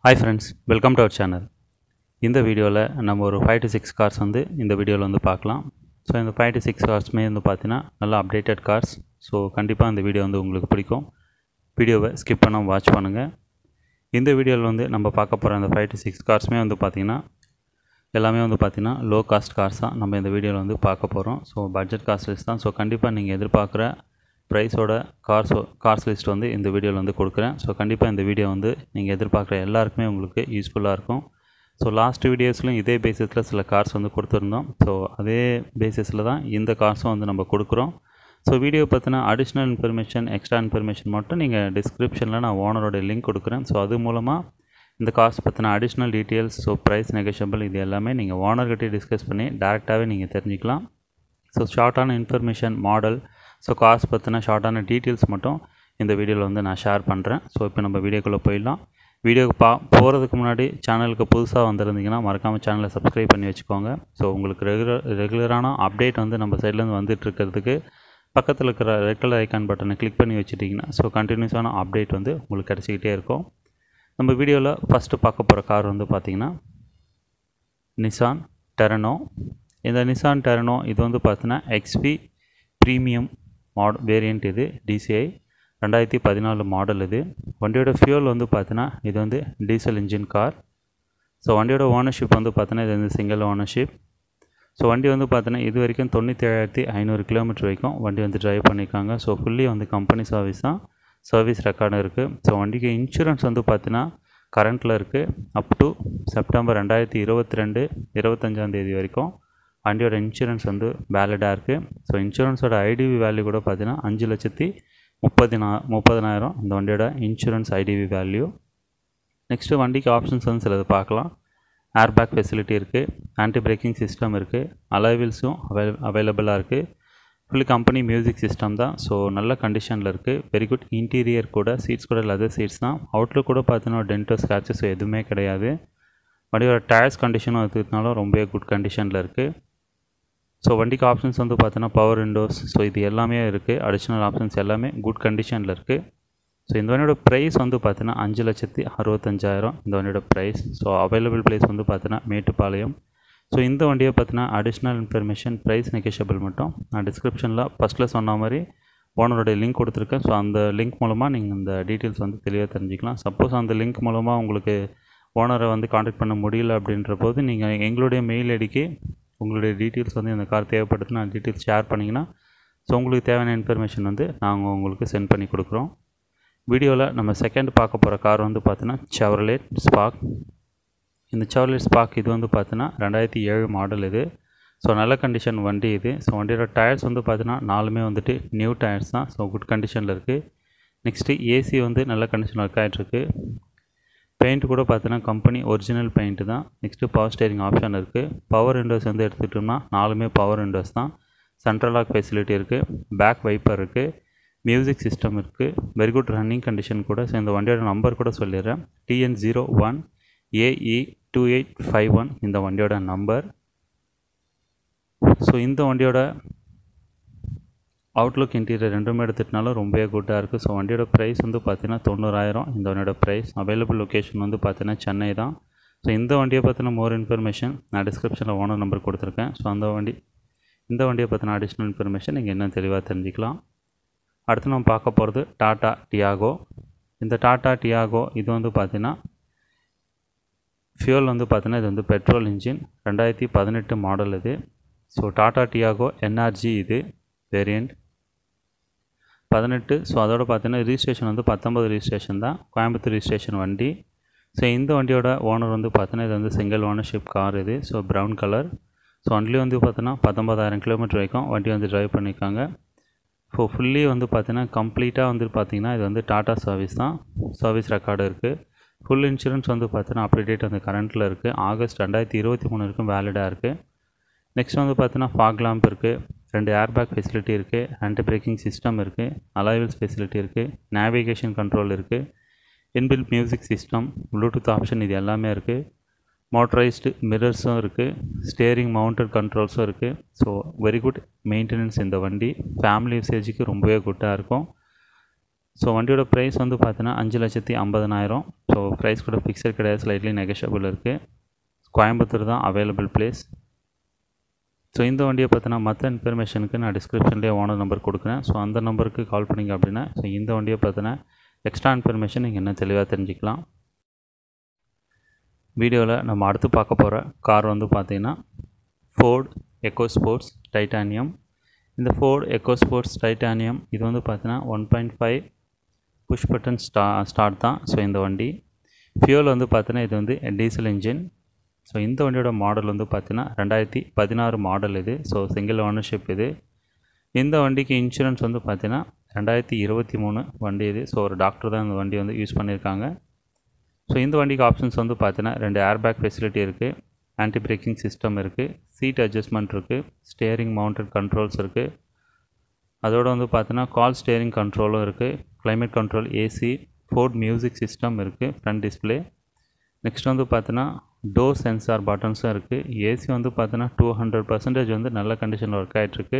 hi friends welcome to our channel இந்த வீடியோவில் நம்ம ஒரு ஃபைவ் டு சிக்ஸ் கார்ஸ் வந்து இந்த வீடியோவில் வந்து பார்க்கலாம் ஸோ இந்த ஃபைவ் டு சிக்ஸ் கார்ஸுமே வந்து பார்த்தீங்கன்னா நல்லா அப்டேட்டட் கார்ஸ் ஸோ கண்டிப்பாக இந்த வீடியோ வந்து உங்களுக்கு பிடிக்கும் வீடியோவை ஸ்கிப் பண்ணாமல் வாட்ச் பண்ணுங்கள் இந்த வீடியோவில் வந்து நம்ம பார்க்க போகிற அந்த ஃபைவ் டு சிக்ஸ் கார்ஸுமே வந்து பார்த்திங்கன்னா எல்லாமே வந்து பார்த்திங்கன்னா லோ காஸ்ட் கார்ஸ் தான் நம்ம இந்த வீடியோவில் வந்து பார்க்க போகிறோம் ஸோ பட்ஜெட் காஸ்ட் லிஸ்ட் தான் ஸோ கண்டிப்பாக நீங்கள் எதிர்பார்க்குற ப்ரைஸோட கார்ஸ் கார்ஸ் லிஸ்ட் வந்து இந்த வீடியோவில் வந்து கொடுக்குறேன் ஸோ கண்டிப்பாக இந்த வீடியோ வந்து நீங்கள் எதிர்பார்க்குற எல்லாருக்குமே உங்களுக்கு யூஸ்ஃபுல்லாக இருக்கும் ஸோ லாஸ்ட் வீடியோஸ்லையும் இதே பேசிஸில் சில கார்ஸ் வந்து கொடுத்துருந்தோம் ஸோ அதே பேசிஸில் தான் இந்த கார்ஸும் வந்து நம்ம கொடுக்குறோம் ஸோ வீடியோ பற்றின அடிஷ்னல் இன்ஃபர்மேஷன் எக்ஸ்ட்ரா இன்ஃபர்மேஷன் மட்டும் நீங்கள் டிஸ்கிரிப்ஷனில் நான் ஓனரோட லிங்க் கொடுக்குறேன் ஸோ அது மூலமாக இந்த காஸ்ட் பற்றின additional details so price negotiable இது எல்லாமே நீங்கள் ஓனர்கிட்டே டிஸ்கஸ் பண்ணி டேரெக்டாகவே நீங்கள் தெரிஞ்சுக்கலாம் ஸோ ஷார்ட்டான இன்ஃபர்மேஷன் மாடல் ஸோ காஸ்ட் பற்றின ஷார்ட்டான டீட்டெயில்ஸ் மட்டும் இந்த வீடியோவில் வந்து நான் ஷேர் பண்ணுறேன் ஸோ இப்போ நம்ம வீடியோக்குள்ளே போயிடலாம் வீடியோக்கு பா போகிறதுக்கு முன்னாடி சேனலுக்கு புதுசாக வந்திருந்தீங்கன்னா மறக்காமல் சேனலை சப்ஸ்கிரைப் பண்ணி வச்சுக்கோங்க ஸோ உங்களுக்கு ரெகுலர் ரெகுலரான அப்டேட் வந்து நம்ம சைட்லேருந்து வந்துட்டு இருக்கிறதுக்கு பக்கத்தில் இருக்கிற ரெட் கலர் ஐக்கான் பட்டனை கிளிக் பண்ணி வச்சுட்டிங்கன்னா ஸோ கண்டினியூஸான அப்டேட் வந்து உங்களுக்கு கிடச்சிக்கிட்டே இருக்கும் நம்ம வீடியோவில் ஃபஸ்ட்டு பார்க்க போகிற கார் வந்து பார்த்திங்கன்னா நிசான் டெரனோ இந்த நிசான் டெரனோ இது வந்து பார்த்தீங்கன்னா எக்ஸ்பி ப்ரீமியம் மாட் வேரியண்ட் இது டிசிஐ ரெண்டாயிரத்தி பதினாலு மாடல் இது வண்டியோட ஃபியூல் வந்து பார்த்தீங்கன்னா இது வந்து டீசல் இன்ஜின் கார் ஸோ வண்டியோட ஓனர்ஷிப் வந்து பார்த்தீங்கன்னா இது வந்து சிங்கிள் ஓனர்ஷிப் ஸோ வண்டி வந்து பார்த்தீங்கன்னா இது வரைக்கும் தொண்ணூற்றி ஏழாயிரத்தி ஐநூறு கிலோமீட்டர் வரைக்கும் வண்டி வந்து ட்ரைவ் பண்ணியிருக்காங்க ஸோ ஃபுல்லி வந்து கம்பெனி சர்வீஸ் தான் சர்வீஸ் ரெக்கார்டும் இருக்குது ஸோ வண்டிக்கு இன்சூரன்ஸ் வந்து பார்த்தீங்கன்னா கரண்ட்டில் இருக்குது அப் டு செப்டம்பர் ரெண்டாயிரத்தி இருபத்தி ரெண்டு இருபத்தஞ்சாந்தேதி வரைக்கும் வண்டியோட இன்சூரன்ஸ் வந்து வேலிடாக இருக்குது ஸோ இன்சூரன்ஸோட ஐடிவி வேல்யூ கூட பார்த்தீங்கன்னா அஞ்சு லட்சத்தி முப்பதினா முப்பதனாயிரம் இந்த வண்டியோட இன்சூரன்ஸ் ஐடிவி வேல்யூ நெக்ஸ்ட்டு வண்டிக்கு ஆப்ஷன்ஸ் வந்து சிலது பார்க்கலாம் ஏர் பேக் ஃபெசிலிட்டி இருக்குது ஆன்டி பிரேக்கிங் சிஸ்டம் இருக்குது அலைவில்ஸும் அவை அவைலபிளாக இருக்குது ஃபுல்லி கம்பெனி மியூசிக் சிஸ்டம் தான் ஸோ நல்ல கண்டிஷனில் இருக்குது வெரி குட் இன்டீரியர் கூட சீட்ஸ் கூட லெதர் சீட்ஸ் தான் அவுட்லுக் கூட பார்த்தீங்கன்னா டென்டோ ஸ்க்ராச்சஸ் எதுவுமே கிடையாது வண்டியோட டயர்ஸ் கண்டிஷனும் எடுத்துக்கிட்டனாலும் ரொம்ப குட் கண்டிஷனில் இருக்குது ஸோ வண்டிக்கு ஆப்ஷன்ஸ் வந்து பார்த்தீங்கன்னா பவர் விண்டோஸ் ஸோ இது எல்லாமே இருக்குது அடிஷ்னல் ஆப்ஷன்ஸ் எல்லாமே குட் கண்டிஷனில் இருக்குது ஸோ இந்த வண்டியோட ப்ரைஸ் வந்து பார்த்தீங்கன்னா அஞ்சு லட்சத்தி அறுபத்தஞ்சாயிரம் இந்த வண்டியோட ப்ரைஸ் ஸோ அவைலபிள் ப்ரைஸ் வந்து பார்த்தீங்கன்னா மேட்டுப்பாளையம் ஸோ இந்த வண்டியை பார்த்தீங்கன்னா அடிஷ்னல் இன்ஃபர்மேஷன் ப்ரைஸ் நெகோஷியபிள் மட்டும் நான் டிஸ்கிரிப்ஷனில் ஃபஸ்ட்டில் சொன்ன மாதிரி ஓனருடைய லிங்க் கொடுத்துருக்கேன் ஸோ அந்த லிங்க் மூலமாக நீங்கள் இந்த டீட்டெயில்ஸ் வந்து தெளிவாக தெரிஞ்சுக்கலாம் சப்போஸ் அந்த லிங்க் மூலமாக உங்களுக்கு ஓனரை வந்து காண்டாக்ட் பண்ண முடியல அப்படின்ற போது நீங்கள் எங்களுடைய மெயில் ஐடிக்கு உங்களுடைய டீட்டெயில்ஸ் வந்து இந்த கார் தேவைப்படுது நான் டீட்டெயில்ஸ் ஷேர் பண்ணிங்கன்னா ஸோ உங்களுக்கு தேவையான இன்ஃபர்மேஷன் வந்து நாங்கள் உங்களுக்கு சென்ட் பண்ணி கொடுக்குறோம் வீடியோவில் நம்ம செகண்ட் பார்க்க போகிற கார் வந்து பார்த்தீங்கன்னா செவர்லேட் ஸ்பாக் இந்த செவர்லேட் ஸ்பாக் இது வந்து பார்த்தீங்கன்னா ரெண்டாயிரத்தி ஏழு மாடல் இது ஸோ நல்ல கண்டிஷன் வண்டி இது ஸோ வண்டியோட டயர்ஸ் வந்து பார்த்தீங்கன்னா நாலுமே வந்துட்டு நியூ டயர்ஸ் தான் ஸோ குட் கண்டிஷனில் இருக்குது நெக்ஸ்ட்டு ஏசி வந்து நல்ல கண்டிஷனில் ஒர்க் ஆகிட்டுருக்கு பெயிண்ட் கூட பார்த்தீங்கன்னா கம்பெனி ஒரிஜினல் பெயிண்ட்டு தான் நெக்ஸ்ட்டு பவர் ஸ்டேரிங் ஆப்ஷன் இருக்குது பவர் விண்டோஸ் வந்து எடுத்துக்கிட்டோம்னா நாலுமே பவர் விண்டோஸ் தான் சென்ட்ரல் லாக் ஃபெசிலிட்டி இருக்குது பேக் வைப்பர் இருக்குது மியூசிக் சிஸ்டம் இருக்குது வெரி குட் ரன்னிங் கண்டிஷன் கூட ஸோ இந்த வண்டியோட நம்பர் கூட சொல்லிடுறேன் TN zero one AE two eight five one இந்த வண்டியோட நம்பர் ஸோ இந்த வண்டியோட அவுட்லுக் இன்டீரியர் ரெண்டுமே எடுத்துகிட்டனாலும் ரொம்பவே குட்டாக இருக்குது ஸோ வண்டியோட ப்ரைஸ் வந்து பார்த்தீங்கன்னா தொண்ணூறாயிரம் இந்த வண்டியோட ப்ரைஸ் அவைலபிள் லொக்கேஷன் வந்து பார்த்தீங்கன்னா சென்னை தான் ஸோ இந்த வண்டியை பற்றின மோர் இன்ஃபர்மேஷன் நான் டிஸ்கிரிப்ஷனில் ஓனர் நம்பர் கொடுத்துருக்கேன் ஸோ அந்த வண்டி இந்த வண்டியை பற்றின அடிஷ்னல் இன்ஃபர்மேஷன் நீங்கள் என்ன தெளிவாக தெரிஞ்சுக்கலாம் அடுத்து நம்ம பார்க்க போகிறது டாட்டா டியாகோ இந்த டாட்டா டியாகோ இது வந்து பார்த்திங்கன்னா ஃபியூல் வந்து பார்த்தீங்கன்னா இது வந்து பெட்ரோல் இன்ஜின் ரெண்டாயிரத்தி பதினெட்டு மாடல் இது ஸோ டாட்டா டியாகோ என்ஆர்ஜி இது வேரியண்ட் பதினெட்டு ஸோ அதோட பார்த்தீங்கன்னா ரிஜிஸ்ட்ரேஷன் வந்து பத்தொம்பது ரிஜிஸ்ட்ரேஷன் தான் கோயம்புத்தூர் ரிஜிஸ்ட்ரேஷன் வண்டி ஸோ இந்த வண்டியோட ஓனர் வந்து பார்த்தீங்கன்னா இது வந்து சிங்கிள் ஓனர்ஷிப் கார் இது ஸோ ப்ரௌன் கலர் ஸோ வண்டி வந்து பார்த்தீங்கன்னா பத்தொம்பதாயிரம் கிலோமீட்டர் வரைக்கும் வண்டி வந்து ட்ரைவ் பண்ணியிருக்காங்க ஸோ ஃபுல்லி வந்து பார்த்தீங்கன்னா கம்ப்ளீட்டாக வந்து பார்த்திங்கன்னா இது வந்து டாட்டா சர்வீஸ் தான் சர்வீஸ் ரெக்கார்டு இருக்குது ஃபுல் இன்சூரன்ஸ் வந்து பார்த்தீங்கன்னா அப்டேட் வந்து கரண்ட்டில் இருக்குது ஆகஸ்ட் ரெண்டாயிரத்தி இருபத்தி மூணு வரைக்கும் வேலிடாக இருக்குது நெக்ஸ்ட் வந்து பார்த்தீங்கன்னா ஃபாக் லேம்ப் இருக்குது ரெண்டு ஏர்பேக் ஃபெசிலிட்டி இருக்குது ஆன்டி பிரேக்கிங் சிஸ்டம் இருக்குது அலைவல்ஸ் ஃபெசிலிட்டி இருக்குது நேவிகேஷன் கண்ட்ரோல் இருக்குது inbuilt music system Bluetooth option இது எல்லாமே இருக்குது மோட்டரைஸ்டு மிரர்ஸும் இருக்குது ஸ்டேரிங் மவுண்டட் கண்ட்ரோல்ஸும் இருக்குது ஸோ வெரி குட் மெயின்டெனன்ஸ் இந்த வண்டி ஃபேமிலி யூசேஜுக்கு ரொம்பவே குட்டாக இருக்கும் ஸோ வண்டியோட ப்ரைஸ் வந்து பார்த்தீங்கன்னா அஞ்சு லட்சத்தி ஐம்பதனாயிரம் ஸோ ப்ரைஸ் கூட ஃபிக்ஸட் கிடையாது ஸ்லைட்லி நெகஷபிள் இருக்குது கோயம்புத்தூர் தான் அவைலபிள் பிளேஸ் ஸோ இந்த வண்டியை பார்த்தினா மற்ற இன்ஃபர்மேஷனுக்கு நான் டிஸ்கிரிப்ஷன்லேயே ஓனர் நம்பர் கொடுக்குறேன் ஸோ அந்த நம்பருக்கு கால் பண்ணிங்க அப்படின்னா ஸோ இந்த வண்டியை பார்த்தினா எக்ஸ்ட்ரா இன்ஃபர்மேஷன் நீங்கள் என்ன தெளிவாக தெரிஞ்சுக்கலாம் வீடியோவில் நம்ம அடுத்து பார்க்க போகிற கார் வந்து பார்த்திங்கன்னா ஃபோர்ட் எக்கோ ஸ்போர்ட்ஸ் டைட்டானியம் இந்த ஃபோர்ட் எக்கோ ஸ்போர்ட்ஸ் டைட்டானியம் இது வந்து பார்த்தீங்கன்னா one point five push button ஸ்டா ஸ்டார்ட் தான் ஸோ இந்த வண்டி ஃபியூல் வந்து பார்த்தீங்கன்னா இது வந்து டீசல் இன்ஜின் ஸோ இந்த வண்டியோட மாடல் வந்து பார்த்தீங்கன்னா ரெண்டாயிரத்தி பதினாறு மாடல் இது ஸோ சிங்கிள் ஓனர்ஷிப் இது இந்த வண்டிக்கு இன்சூரன்ஸ் வந்து பார்த்தீங்கன்னா ரெண்டாயிரத்தி இருபத்தி மூணு வண்டி இது ஸோ ஒரு டாக்டர் தான் இந்த வண்டி வந்து யூஸ் பண்ணியிருக்காங்க ஸோ இந்த வண்டிக்கு ஆப்ஷன்ஸ் வந்து பார்த்தீங்கன்னா ரெண்டு ஏர்பேக் ஃபெசிலிட்டி இருக்குது ஆன்டி பிரேக்கிங் சிஸ்டம் இருக்குது சீட் அட்ஜஸ்ட்மெண்ட் இருக்குது ஸ்டேரிங் மவுண்டட் கண்ட்ரோல்ஸ் இருக்குது அதோடு வந்து பார்த்தீங்கன்னா கால் ஸ்டேரிங் கண்ட்ரோலும் இருக்குது climate control AC Ford music system இருக்குது ஃப்ரண்ட் டிஸ்பிளே நெக்ஸ்ட் வந்து பார்த்தீங்கன்னா டோர் சென்சார் பட்டன்ஸும் இருக்குது ஏசி வந்து பார்த்தீங்கன்னா டூ ஹண்ட்ரட் பர்சன்டேஜ் வந்து நல்ல கண்டிஷனில் ஒர்க் ஆகிட்டுருக்கு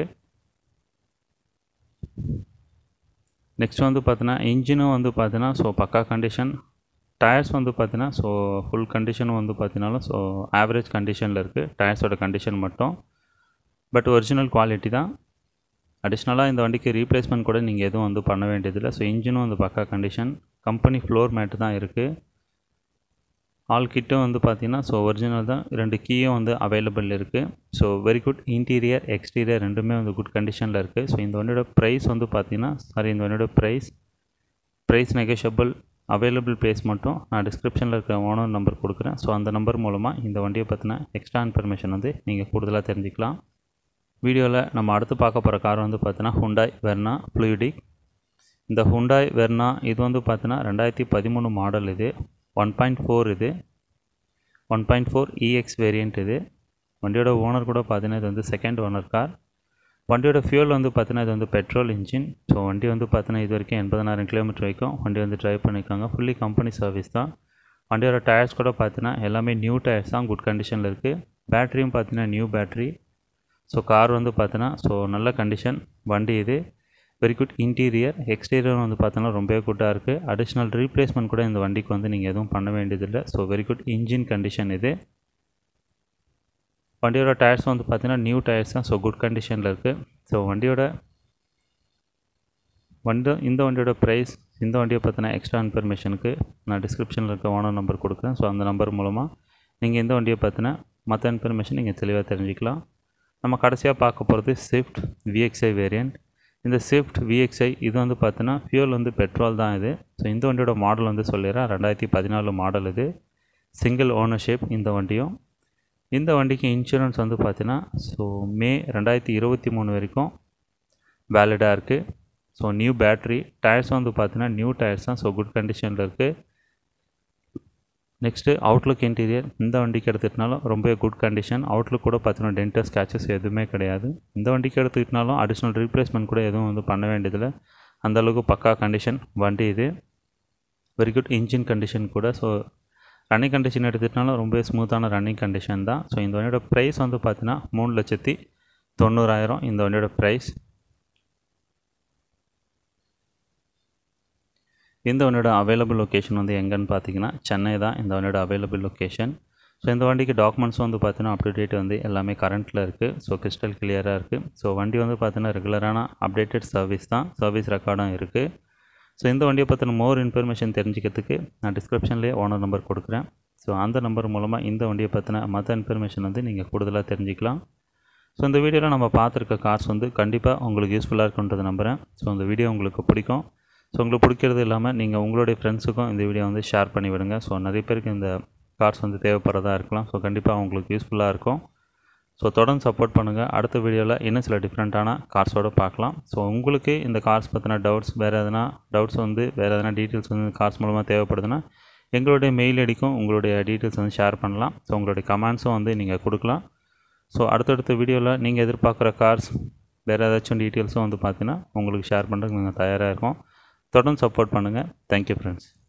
நெக்ஸ்ட் வந்து பார்த்தீங்கன்னா இன்ஜினும் வந்து பார்த்தீங்கன்னா ஸோ பக்கா கண்டிஷன் டயர்ஸ் வந்து பார்த்தீங்கன்னா ஸோ ஃபுல் கண்டிஷனும் வந்து பார்த்தீங்கன்னாலும் ஸோ ஆவரேஜ் கண்டிஷனில் இருக்குது டயர்ஸோட கண்டிஷன் மட்டும் பட் ஒரிஜினல் குவாலிட்டி தான் அடிஷ்னலாக இந்த வண்டிக்கு ரீப்ளேஸ்மெண்ட் கூட நீங்கள் எதுவும் வந்து பண்ண வேண்டியதில்லை ஸோ இன்ஜினும் வந்து பக்கா கண்டிஷன் கம்பெனி ஃப்ளோர் மேட்டு தான் இருக்குது ஆல் கிட்டும் வந்து பார்த்தீங்கன்னா ஸோ ஒரிஜினல் தான் ரெண்டு கீயும் வந்து அவைலபிள் இருக்குது so very good interior exterior ரெண்டுமே வந்து குட் கண்டிஷனில் இருக்குது ஸோ இந்த வண்டியோட ப்ரைஸ் வந்து பார்த்தீங்கன்னா சாரி இந்த வண்டியோட price price negotiable available price மட்டும் நான் டிஸ்கிரிப்ஷனில் இருக்கிற ஓனர் நம்பர் கொடுக்குறேன் ஸோ அந்த நம்பர் மூலமாக இந்த வண்டியை பற்றின எக்ஸ்ட்ரா இன்ஃபர்மேஷன் வந்து நீங்கள் கூடுதலாக தெரிஞ்சுக்கலாம் வீடியோவில் நம்ம அடுத்து பார்க்க போகிற கார் வந்து பார்த்தீங்கன்னா ஹுண்டாய் வெர்னா ஃப்ளூயிடிக் இந்த ஹுண்டாய் வெர்னா இது வந்து பார்த்தீங்கன்னா ரெண்டாயிரத்தி பதிமூணு மாடல் இது ஒன் பாயிண்ட் ஃபோர் இது one point four EX variant இது வண்டியோட ஓனர் கூட பார்த்தீங்கன்னா இது வந்து செகண்ட் ஓனர் கார் வண்டியோட ஃபியூல் வந்து பார்த்தீங்கன்னா இது வந்து பெட்ரோல் இன்ஜின் ஸோ வண்டி வந்து பார்த்தீங்கன்னா இது வரைக்கும் எண்பதனாயிரம் கிலோமீட்டர் வரைக்கும் வண்டி வந்து ட்ரைவ் பண்ணியிருக்காங்க ஃபுல்லி கம்பெனி சர்வீஸ் தான் வண்டியோட டயர்ஸ் கூட பார்த்தீங்கன்னா எல்லாமே நியூ டயர்ஸ் தான் குட் கண்டிஷனில் இருக்குது பேட்டரியும் பார்த்தீங்கன்னா நியூ பேட்டரி ஸோ கார் வந்து பார்த்தீங்கன்னா ஸோ நல்ல கண்டிஷன் வண்டி இது வெரி குட் இன்டீரியர் எக்ஸ்டீரியர் வந்து பார்த்தோன்னா ரொம்பவே குட்டாக இருக்குது அடிஷ்னல் ரீப்ளேஸ்மெண்ட் கூட இந்த வண்டிக்கு வந்து நீங்கள் எதுவும் பண்ண வேண்டியதில்லை so very good engine condition இது வண்டியோட டயர்ஸ் வந்து பார்த்தீங்கன்னா நியூ டயர்ஸ் தான் ஸோ குட் கண்டிஷனில் இருக்குது ஸோ வண்டியோட வண்டி இந்த வண்டியோட ப்ரைஸ் இந்த வண்டியை பற்றின எக்ஸ்ட்ரா இன்ஃபர்மேஷனுக்கு நான் டிஸ்கிரிப்ஷனில் இருக்க ஓனர் நம்பர் கொடுக்குறேன் ஸோ அந்த நம்பர் மூலமாக நீங்கள் இந்த வண்டியை பற்றின மற்ற இன்ஃபர்மேஷன் நீங்கள் தெளிவாக தெரிஞ்சுக்கலாம் நம்ம கடைசியாக பார்க்க போகிறது ஸ்விஃப்ட் விஎக்ஸ்ஐ வேரியண்ட் இந்த ஸ்விஃப்ட் விஎக்ஸ்ஐ இது வந்து பார்த்தீங்கன்னா ஃபியூல் வந்து பெட்ரோல் தான் இது ஸோ இந்த வண்டியோட மாடல் வந்து சொல்லிடுறேன் ரெண்டாயிரத்தி பதினாலு மாடல் இது சிங்கிள் ஓனர்ஷிப் இந்த வண்டியும் இந்த வண்டிக்கு இன்சூரன்ஸ் வந்து பார்த்தீங்கன்னா ஸோ மே ரெண்டாயிரத்தி இருபத்தி மூணு வரைக்கும் வேலிடாக இருக்குது ஸோ நியூ பேட்ரி டயர்ஸ் வந்து பார்த்தீங்கன்னா நியூ டயர்ஸ் தான் ஸோ குட் கண்டிஷனில் இருக்குது நெக்ஸ்ட்டு அவுட்லுக் இன்டீரியர் இந்த வண்டிக்கு எடுத்துக்கிட்டனாலும் ரொம்ப குட் கண்டிஷன் அவுட்லுக் கூட பார்த்தீங்கன்னா டென்டர் ஸ்கேச்சஸ் எதுவுமே கிடையாது இந்த வண்டிக்கு எடுத்துக்கிட்டனாலும் அடிஷ்னல் ரீப்ளேஸ்மெண்ட் கூட எதுவும் வந்து பண்ண வேண்டியதில்லை அந்தளவுக்கு பக்கா கண்டிஷன் வண்டி இது வெரி குட் இன்ஜின் கண்டிஷன் கூட ஸோ ரன்னிங் கண்டிஷன் எடுத்துக்கிட்டனாலும் ரொம்ப ஸ்மூத்தான ரன்னிங் கண்டிஷன் தான் ஸோ இந்த வண்டியோட ப்ரைஸ் வந்து பார்த்தீங்கன்னா மூணு லட்சத்தி தொண்ணூறாயிரம் இந்த வண்டியோட ப்ரைஸ் இந்த வண்டியோட அவைலபிள் லொக்கேஷன் வந்து எங்கன்னு பார்த்தீங்கன்னா சென்னை தான் இந்த வண்டியோட அவைலபிள் லொக்கேஷன் ஸோ இந்த வண்டிக்கு டாக்குமெண்ட்ஸ் வந்து பார்த்தீங்கன்னா அப் டு டேட் வந்து எல்லாமே கரண்ட்டில் இருக்குது ஸோ கிறிஸ்டல் கிளியராக இருக்குது ஸோ வண்டி வந்து பார்த்தீங்கன்னா ரெகுலரான அப்டேட்டட் சர்வீஸ் தான் சர்வீஸ் ரெக்கார்டும் இருக்குது ஸோ இந்த வண்டியை பற்றின மோர் இன்ஃபர்மேஷன் தெரிஞ்சுக்கிறதுக்கு நான் டிஸ்கிரிப்ஷன்லேயே ஓனர் நம்பர் கொடுக்குறேன் ஸோ அந்த நம்பர் மூலமாக இந்த வண்டியை பற்றின மற்ற இன்ஃபர்மேஷன் வந்து நீங்கள் கூடுதலாக தெரிஞ்சுக்கலாம் ஸோ இந்த வீடியோவில் நம்ம பார்த்துருக்க கார்ஸ் வந்து கண்டிப்பாக உங்களுக்கு யூஸ்ஃபுல்லாக இருக்குன்றது நம்புகிறேன் ஸோ இந்த வீடியோ உங்களுக்கு பிடிக்கும் ஸோ உங்களுக்கு பிடிக்கிறது இல்லாமல் நீங்கள் உங்களுடைய ஃப்ரெண்ட்ஸுக்கும் இந்த வீடியோ வந்து ஷேர் பண்ணி விடுங்க ஸோ நிறைய பேருக்கு இந்த கார்ஸ் வந்து தேவைப்படுறதா இருக்கலாம் ஸோ கண்டிப்பாக உங்களுக்கு யூஸ்ஃபுல்லாக இருக்கும் ஸோ தொடர்ந்து சப்போர்ட் பண்ணுங்கள் அடுத்த வீடியோவில் இன்னும் சில டிஃப்ரெண்ட்டான கார்ஸோடு பார்க்கலாம் ஸோ உங்களுக்கு இந்த கார்ஸ் பற்றின டவுட்ஸ் வேறு எதனா டவுட்ஸ் வந்து வேறு எதனா டீட்டெயில்ஸ் வந்து கார்ஸ் மூலமாக தேவைப்படுதுன்னா எங்களுடைய மெயில் ஐடிக்கும் உங்களுடைய டீட்டெயில்ஸ் வந்து ஷேர் பண்ணலாம் ஸோ உங்களுடைய கமெண்ட்ஸும் வந்து நீங்கள் கொடுக்கலாம் ஸோ அடுத்தடுத்த வீடியோவில் நீங்கள் எதிர்பார்க்குற கார்ஸ் வேறு ஏதாச்சும் டீட்டெயில்ஸும் வந்து பார்த்தீங்கன்னா உங்களுக்கு ஷேர் பண்ணுறதுக்கு நாங்கள் தயாராக இருக்கோம் தொடர்ந்து சப்போர்ட் பண்ணுங்கள் தேங்க்யூ ஃப்ரெண்ட்ஸ்